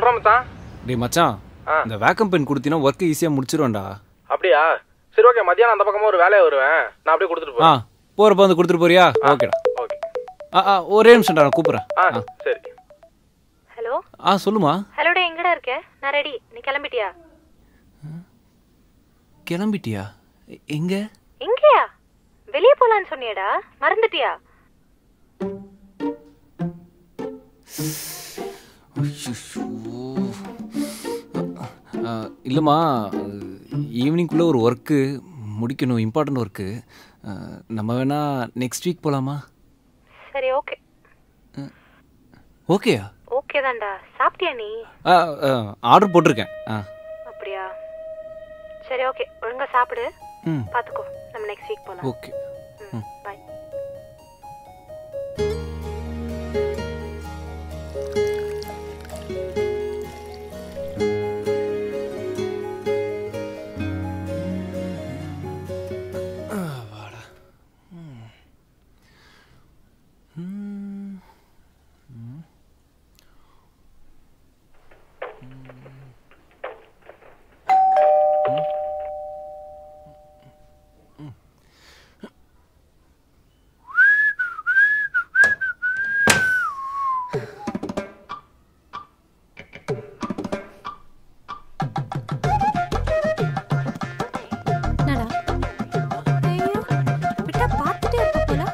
சொல்கிறேன் மச்சான் டேய் மச்சான் ஆ. இந்த வேக்கம் பென் கொடுத்தீங்கன்னா ஒர்க்கு ஈஸியாக முடிச்சிருவேன்டா அப்படியா சரி ஓகே மத்தியானம் அந்த பக்கமாக ஒரு வேலையை வருவேன் நான் அப்படியே கொடுத்துட்டு ஆ போகிறேன் போகிறப்ப வந்து கொடுத்துட்டு போறியா ஓகேடா ஓகே ஆ ஆ ஒரே நிமிஷம்டா நான் கூப்பிட்றேன் ஆ சரி ஹலோ ஆ சொல்லுமா ஹலோடா எங்கடா இருக்க நான் ரெடி நீ கிளம்பிட்டியா கிளம்பிட்டியா எ- எங்க எங்கயா வெளியே போலான்னு சொன்னியடா மறந்துட்டியா ஆ, இல்லைம்மா ஈவினிங்குள்ளே ஒரு ஒர்க்கு முடிக்கணும் இம்பார்ட்டன்ட் ஒர்க்கு நம்ம வேணா நெக்ஸ்ட் வீக் போகலாமா சரி ஓகே ஓகேயா ஓகே தான்டா சாப்பிட்டியா நீ ஆர்டர் போட்டிருக்கேன் ஆ அப்படியா சரி ஓகே ஒழுங்கா சாப்பிடு ம் பாத்துக்கோ நம்ம நெக்ஸ்ட் வீக் போலாம் ஓகே ம் பை என்னடா ஐயோ விட்டா பார்த்துட்டே இருப்ப போல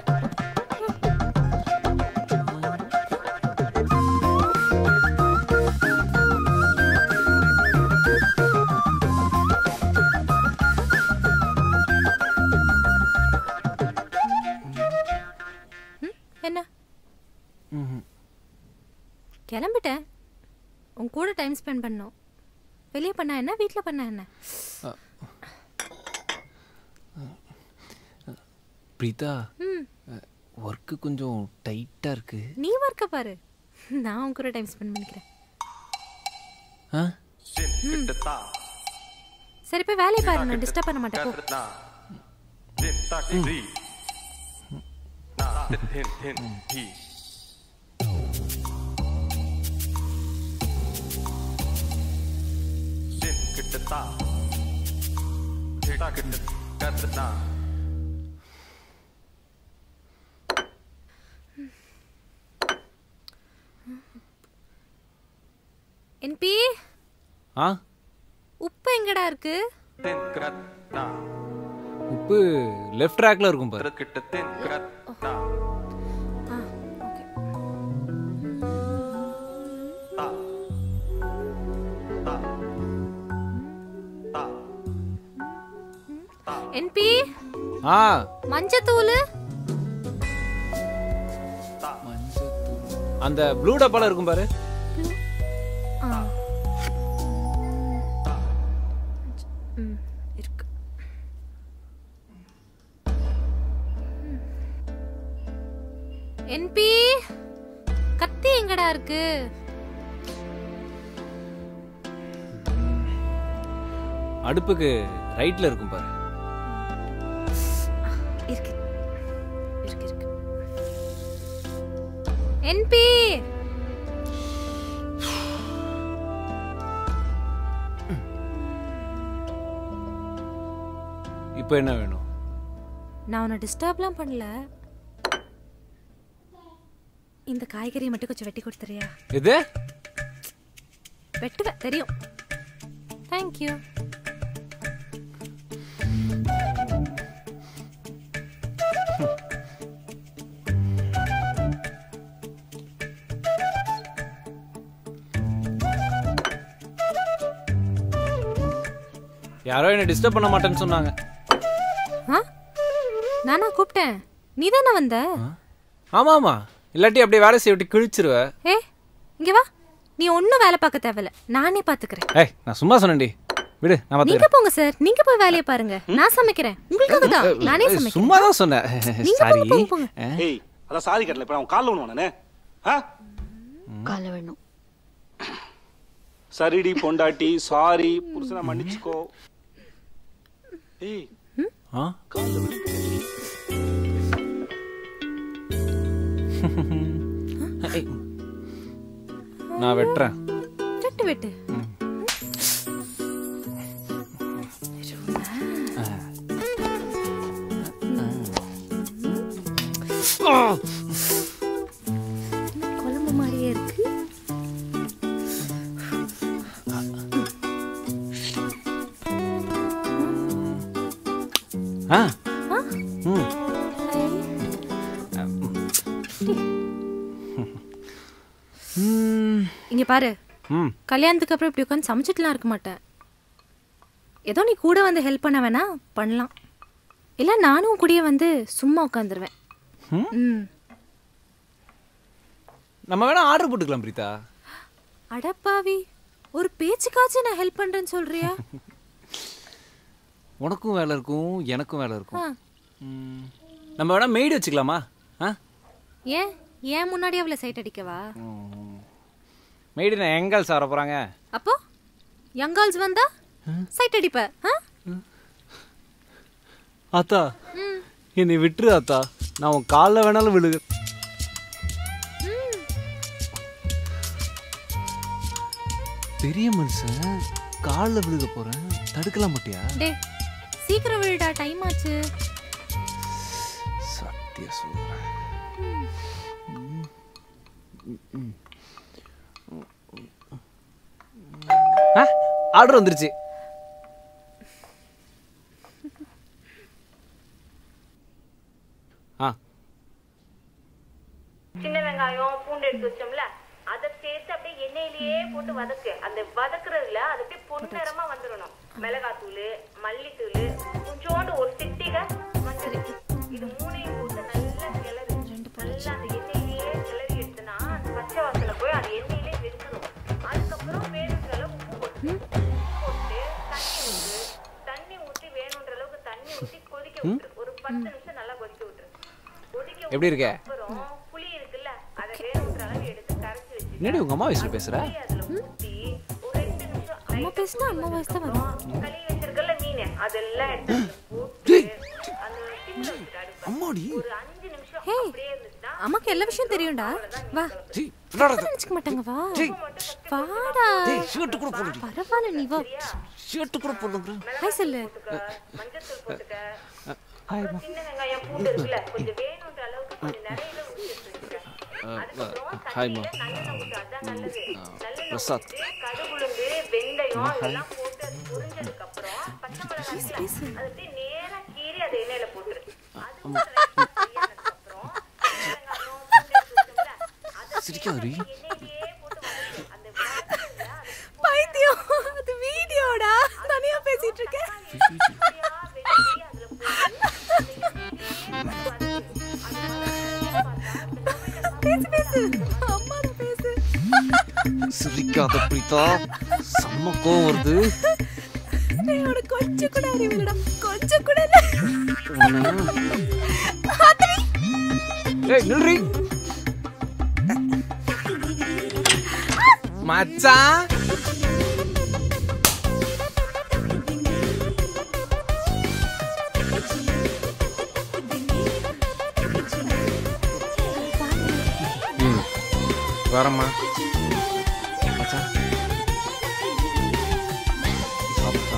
ம், என்ன கிளம்பிட்டேன் உன் கூட டைம் ஸ்பெண்ட் பண்ணோம் வெளியே பண்ணா என்ன வீட்டில் பண்ணா என்ன பிரீதா ம் ஒர்க்கு கொஞ்சம் டைட்டாக இருக்கு நீ ஒர்க்க பாரு நான் உன் கூட டைம் ஸ்பெண்ட் பண்ணிக்கிறேன் ஆ சரி போய் வேலையை பாரு நான் டிஸ்டர்ப் பண்ண மாட்டேன் போ. என்பி ஆ உப்பு எங்கடா இருக்கு உப்பு லெஃப்ட் ட்ராக்ல இருக்கும் பாரு ஆ ஓகே என்பி ஆ மஞ்சத்தூள் அந்த ப்ளூ டப்பால இருக்கும் பாரு ஆ ம் இருக்கு என்பி கத்தி எங்கடா இருக்கு அடுப்புக்கு ரைட்ல இருக்கும் பாரு இருக்கு இருக்கு இருக்கு என்பி இப்போ என்ன வேணும் நான் உன்னை டிஸ்டர்ப்லாம் பண்ணல இந்த காய்கறியை மட்டும் கொஞ்சம் வெட்டி கொடுத்துறியா இது வெட்டுவேன் தெரியும் தேங்க்யூ யாரோ என்ன டிஸ்டர்ப் பண்ண மாட்டேன்னு சொன்னாங்க ஆ நானா கூப்பிட்டேன் நீ தானே வந்த ஆமா ஆமா இல்லாட்டி அப்படியே வேலை செய்ய விட்டு கிழிச்சிருவ ஏ இங்க வா நீ ஒன்றும் வேலை பார்க்க தேவையில்ல நானே பார்த்துக்கிறேன் ஏய் நான் சும்மா சொன்னேன்டி விடு நான் நீங்க பார்த்துக்கிறேன் போங்க சார் நீங்க போய் வேலையை பாருங்க நான் சமைக்கிறேன் உங்களுக்காக தான் நானே ஏய், சமைக்கிறேன் சும்மா தான் சொன்னேன் நீங்க சாரி போங்க, போங்க, போங்க. ஏய் அதான் சாரி கட்டல இப்ப அவன் கால்ல ஒண்ணு நானே ஆ காலை வேணும் சரிடி பொண்டாட்டி சாரி புருஷனை மன்னிச்சுக்கோ ஏய் ஆ கால்ல விழுந்து. ஏய், நான் வெட்டுறேன் வெட்டு வெட்டு குழம்பு மாதிரியே இருக்கு ஆ ஆ? ம் ஐ, ம் இங்க பாரு ம் கல்யாணத்துக்கு அப்புறம் இப்படி உட்காந்து சமைச்சிட்டுலாம் இருக்க மாட்டேன் ஏதோ நீ கூட வந்து ஹெல்ப் பண்ண வேணா பண்ணலாம் இல்ல நானும் கூடயே வந்து சும்மா உட்காந்துருவேன் ம்? ம் நம்ம வேணா ஆர்டர் போட்டுக்கலாம் பிரீதா அடப்பாவி ஒரு பேச்சுக்காச்சும் நான் ஹெல்ப் பண்றேன்னு சொல்றியா உனக்கும் வேலை இருக்கும் எனக்கும் வேலை ஆ, இருக்கும் ம். நம்ம வேணா மெய்டு வச்சுக்கலாமா ஆ ஏன் ஏன் முன்னாடி அவளை சைட் அடிக்கவா மெய்டு நான் எங்கால் சார போகிறாங்க அப்போ யங்கால்ஸ் வந்தா சைட் அடிப்ப ஆ? ஆத்தா ம், என்னை விட்டுரு ஆத்தா நான் உன் காலில் வேணாலும் விழுகு ம். பெரிய மனுஷன் காலில் விழுக போகிறேன் தடுக்கலாம் மாட்டியா டேய் சீக்கிரம் விழுடா டைம் ஆச்சு சத்திய சொல்கிறேன் ஆர்டர் வந்துருச்சு ஆ சின்ன வெங்காயம் பூண்டு எடுத்து வச்சோம்ல அதை சேர்த்து அப்படியே எண்ணெயிலேயே போட்டு வதக்கு அந்த வதக்குறதுல அது அப்படியே பொன்னிறமா வந்துடணும் மிளகாத்தூள் மல்லித்தூள் கொஞ்சோண்டு ஒரு சிட்டிகை மஞ்சள் இது மூணையும் போட்டு நல்லா கிளறி நல்லா அந்த எண்ணெயிலேயே கிளறி எடுத்தனா அந்த பச்சை வாசனை போய் அந்த எண்ணெயிலே வெந்துடும் அதுக்கப்புறம் வேணுன்ற அளவுக்கு உப்பு போட்டு போட்டு தண்ணி ஊற்று தண்ணி ஊற்றி வேணுன்ற அளவுக்கு தண்ணி ஊற்றி கொதிக்க விட்டுரு ஒரு பத்து நிமிஷம் நல்லா கொதிக்க விட்டுரு கொதிக்க எப்படி இருக்க அப்புறம் புளி இருக்குல்ல அதை வேணுன்ற அளவு எடுத்து கரைச்சி வச்சு என்னடி உங்கள் அம்மா வயசில் பேசுகிற அதுல ஊத்தி ஒரு ரெண்டு நிமிஷம் அம்மா பேசினா அம்மா வாய்ஸ் தான் வரும் கழுவி வச்சிருக்கல மீன் அதெல்லாம் எடுத்து அதுல போட்டு அந்த சிம்ல வச்சுட்டு அடுப்பை. அம்மாடி ஒரு அஞ்சு நிமிஷம் ஹே அப்படியே இருந்துச்சுன்னா அம்மாக்கு எல்லா விஷயம் தெரியும்டா வா ஜி விளாடாத நினைச்சுக்க மாட்டாங்க வா ஜெய் வாடா ஜெய் ஷர்ட்டு கூட போடுடி பரவாயில்ல நீ வா ஷர்ட்டு கூட போடுங்க ஹாய் சொல்லு போட்டுக்க மஞ்சத்தூள் போட்டுக்க ஹாய் அப்புறம் சின்ன வெங்காயம் பூண்டு இருக்குல்ல கொஞ்சம் வேணுன்ற அளவுக்கு கொஞ்சம் நிறையவே ஊத்தி வச்சுக்க அதுக்கப்புறம் ஹாய்மா தண்ணியில நல்லெண்ணெய் ஊத்து அதான் நல்லது நல்லெண்ணெய் பிரசாத் ஊத்திட்டு கடுகுளுந்து வெந்தயம் இதெல்லாம் போட்டு அது பொரிஞ்சதுக்கு அப்புறம் பச்சை மிளகாய் இருக்குல்ல, அது அப்படியே நேரா கீறி அதை எண்ணெயில போட்டுரு அது ஃப்ரீயானதுக்கு அப்புறம் சின்ன வெங்காயம் பூண்டு எடுத்து வச்சோம்ல, அதை சிரிக்காதடி எண்ணெயிலேயே போட்டு வதக்கு. அந்த வதக்குறதுல அது பைத்தியம் அது வீடியோடா தனியா பேசிட்டு இருக்கேன் பொடியா வெட்டி அதுல போட்டு அந்த எண்ணெயிலேயே போட்டு வதக்கு. அது வதக்குறதுல பார்த்தா இந்த tomato பேசு பேசு அம்மா பேசு சிரிக்காத பிரீதா செம்ம கோவம் வருது நீ உனக்கு கொஞ்சம் கூட அறிவு இல்லடா கொஞ்சம் கூட இல்ல ஆத்திரி. ஏய் நில்றி மச்சான் ம் வரம்மா மச்சான் சாப்பிட்டா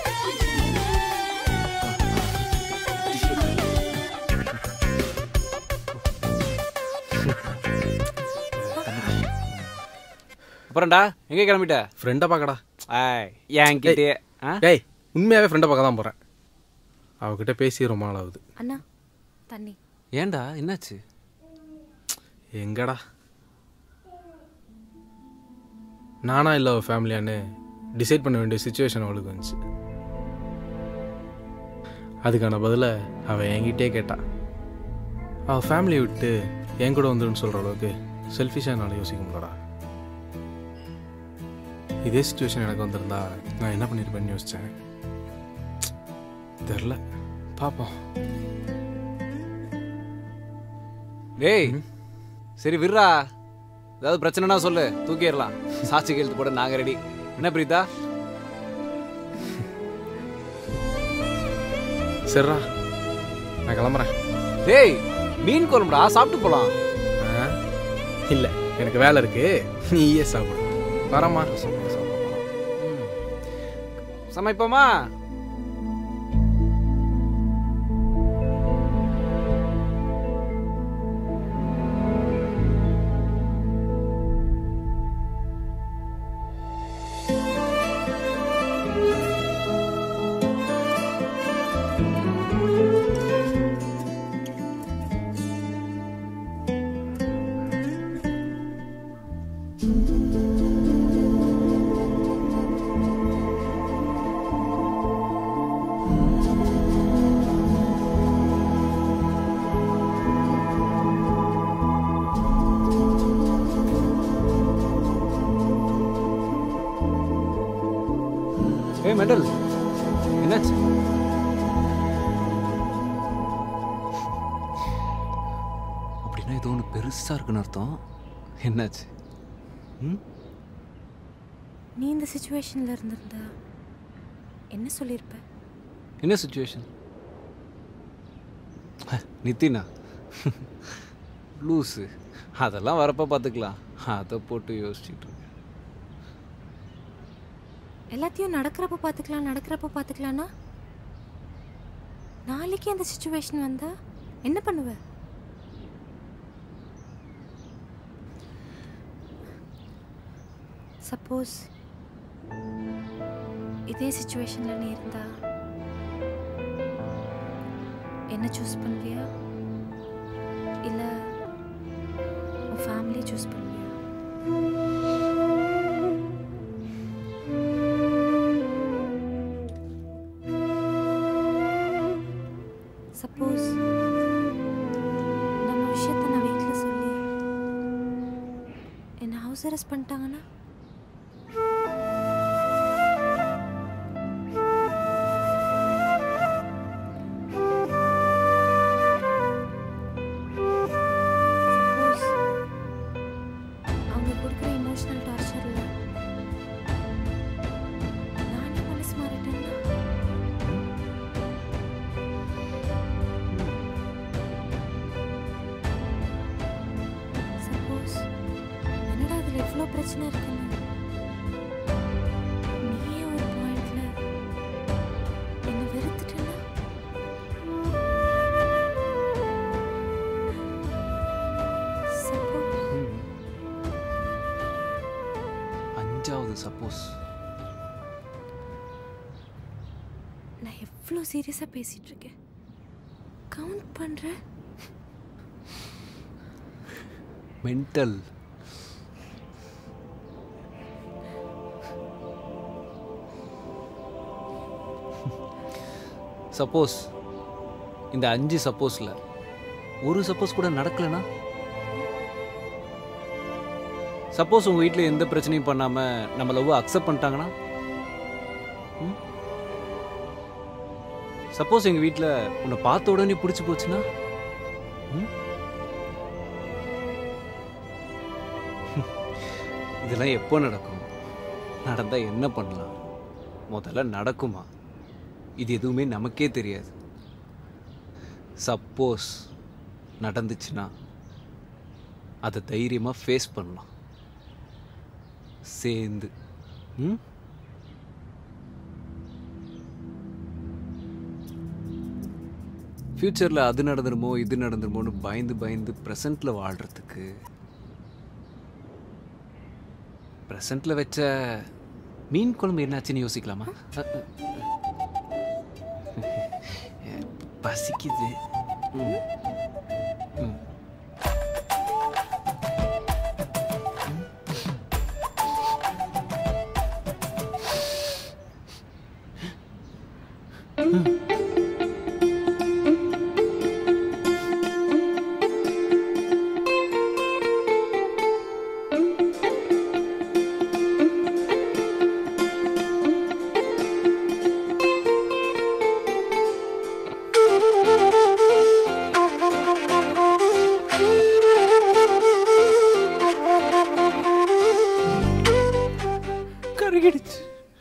அப்புறம்டா எங்கே கிளம்பிட்ட ஃப்ரெண்டை பார்க்கடா ஆய் என் கிட்டே ஆ ஏய் உண்மையாகவே ஃப்ரெண்டை பார்க்க தான் போகிறேன் அவகிட்ட பேசி ரொம்ப நாள் ஆகுது அண்ணா தண்ணி ஏன்டா என்னாச்சு எங்கடா நானா இல்லை அவள் ஃபேமிலியான்னு டிசைட் பண்ண வேண்டிய சுச்சுவேஷன் அவளுக்கு வந்துச்சு அதுக்கான பதிலை அவள் என்கிட்டே கேட்டா அவள் ஃபேமிலியை விட்டு என் கூட வந்துடுன்னு சொல்கிற அளவுக்கு செல்ஃபிஷாக என்னால் யோசிக்க முடியலடா இதே சுச்சுவேஷன் எனக்கு வந்திருந்தா நான் என்ன பண்ணியிருப்பேன்னு யோசித்தேன் தெரில பார்ப்போம் டேய் சரி விட்றா ஏதாவது பிரச்சனைனா சொல்லு தூக்கிடலாம் சாட்சி கையெழுத்து போட நாங்க ரெடி என்ன பிரீதா சரிடா நான் கிளம்புறேன் டேய் மீன் குழம்புடா சாப்பிட்டு போலாம் இல்லை எனக்கு வேலை இருக்கு நீயே சாப்பிடு வரமா சாப்பிடு, சாப்பிடு. சமைப்போமா ஏய் மெண்டல் என்னாச்சு அப்படின்னா ஏதோ ஒன்று பெருசாக இருக்குன்னு அர்த்தம் என்னாச்சு ம் நீ இந்த சுச்சுவேஷனில் இருந்திருந்தா என்ன சொல்லியிருப்ப என்ன சுச்சுவேஷன் நித்தினா லூஸு அதெல்லாம் வரப்போ பார்த்துக்கலாம் அதை போட்டு யோசிச்சுட்டு இருக்கேன் எல்லாத்தையும் நடக்கிறப்ப பார்த்துக்கலாம் நடக்கிறப்ப பார்த்துக்கலாம்னா நாளைக்கு அந்த சுச்சுவேஷன் வந்தா என்ன பண்ணுவ சப்போஸ் இதே சுச்சுவேஷன்ல நீ இருந்தா என்ன சூஸ் பண்ணுவியா இல்ல உன் ஃபேமிலி சூஸ் பண்ணுவியா சப்போஸ் நம்ம விஷயத்த நான் வீட்டில் சொல்லி என்னை ஹவுஸ் அரெஸ்ட் பண்ணிட்டாங்கன்னா Suppose அவங்க கொடுக்குற இமோஷனல் டார்ச்சரில் நானே மனசு மாறிட்டேன்னா சப்போஸ் என்னடா அதில் எவ்வளோ பிரச்சனை இருக்குன்னு நீயே ஒரு பாயிண்ட்ல என்னை வெறுத்துட்டேன்னா சப்போஸ் அஞ்சாவது சப்போஸ் நான் எவ்வளோ சீரியஸாக பேசிட்டு இருக்கேன் கவுண்ட் பண்ணுறேன் மென்டல் சப்போஸ் இந்த அஞ்சு சப்போஸில் ஒரு சப்போஸ் கூட நடக்கலைன்னா சப்போஸ் உங்கள் வீட்டில் எந்த பிரச்சனையும் பண்ணாமல் நம்ம லவ் அக்செப்ட் பண்ணிட்டாங்கன்னா சப்போஸ் எங்கள் வீட்டில் உன்னை பார்த்த உடனே பிடிச்சி போச்சுன்னா ம்? இதெல்லாம் எப்போ நடக்கும் நடந்தா என்ன பண்ணலாம் முதல்ல நடக்குமா இது எதுவுமே நமக்கே தெரியாது சப்போஸ் நடந்துச்சுன்னா அதை தைரியமாக ஃபேஸ் பண்ணலாம் சேர்ந்து ம் ஃப்யூச்சரில் அது நடந்துருமோ இது நடந்துருமோன்னு பயந்து பயந்து ப்ரெசண்ட்டில் வாழ்கிறதுக்கு ப்ரெசண்ட்டில் வச்ச மீன் குழம்பு என்னாச்சுன்னு யோசிக்கலாமா அ, அ, அ. பசிக்குது ம். ம். கருகிடுச்சு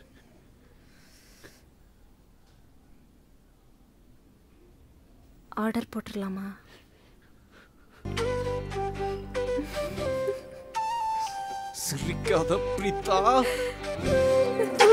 ஆர்டர் போட்டுடலாமா சிரிக்காத பிரீதா